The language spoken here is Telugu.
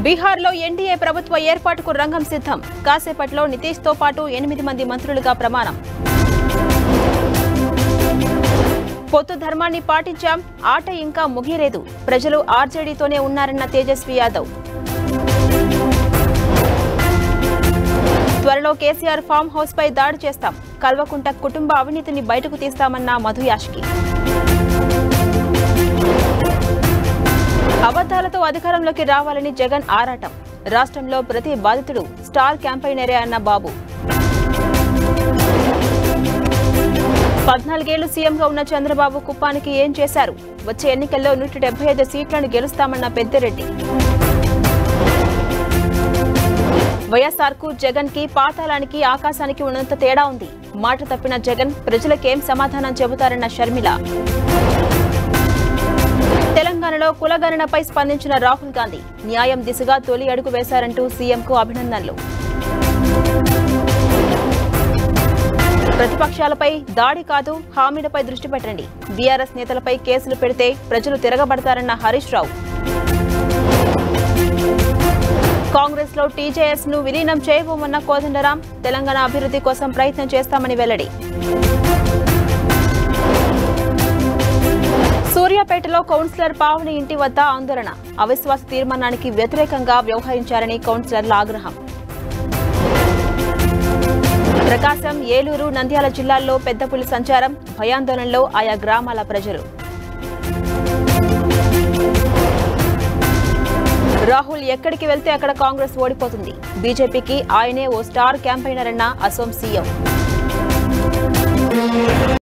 బీహార్లో ఎన్డీఏ ప్రభుత్వ ఏర్పాటుకు రంగం సిద్ధం కాసేపట్లో నితీష్తో పాటు ఎనిమిది మంది మంత్రులుగా ప్రమాణం పొత్తు ధర్మాన్ని పాటించాం ఆట ఇంకా ముగియలేదు ప్రజలు ఆర్జేడీతోనే ఉన్నారన్న తేజస్వి యాదవ్ త్వరలో కేసీఆర్ ఫామ్ హౌస్ పై దాడి చేస్తాం కల్వకుంట కుటుంబ అవినీతిని బయటకు తీస్తామన్న మధు యాష్కి అబద్దాలతో అధికారంలోకి రావాలని జగన్ ఆరాటం రాష్ట్రంలో ప్రతి బాధితుడు స్టార్ క్యాంపైనరే అన్న బాబు పద్నాలుగేళ్లు సీఎంగా ఉన్న చంద్రబాబు కుప్పానికి ఏం చేశారు వచ్చే ఎన్నికల్లో నూట డెబ్బై ఐదు సీట్లను గెలుస్తామన్న పెద్దిరెడ్డి వైఎస్ఆర్ కు జగన్ కి పాతాళానికి ఆకాశానికి ఉన్నంత తేడా ఉంది మాట తప్పిన జగన్ ప్రజలకేం సమాధానం చెబుతారన్న షర్మిల తెలంగాణలో కులగణనపై స్పందించిన రాహుల్ గాంధీ న్యాయం దిశగా తొలి అడుగు వేశారంటూ సీఎంకు అభినందనలు ప్రతిపక్షాలపై దాడి కాదు హామీలపై దృష్టి పెట్టండి బీఆర్ఎస్ నేతలపై కేసులు పెడితే ప్రజలు తిరగబడతారన్న హరీష్ రావు కాంగ్రెస్ లో టీజేఎస్ ను విలీనం చేయబోమన్న కోదండరాం తెలంగాణ అభివృద్ధి కోసం ప్రయత్నం చేస్తామని వెల్లడి సూర్యాపేటలో కౌన్సిలర్ పావని ఇంటి వద్ద ఆందోళన అవిశ్వాస తీర్మానానికి వ్యతిరేకంగా వ్యవహరించారని కౌన్సిలర్ల ఆగ్రహం ప్రకాశం ఏలూరు నంద్యాల జిల్లాల్లో పెద్ద పులి సంచారం భయాందోళనలో ఆయా గ్రామాల ప్రజలు రాహుల్ ఎక్కడికి వెళ్తే అక్కడ కాంగ్రెస్ ఓడిపోతుంది బీజేపీకి ఆయనే ఓ స్టార్ క్యాంపైనర్ అన్న అసోం సీఎం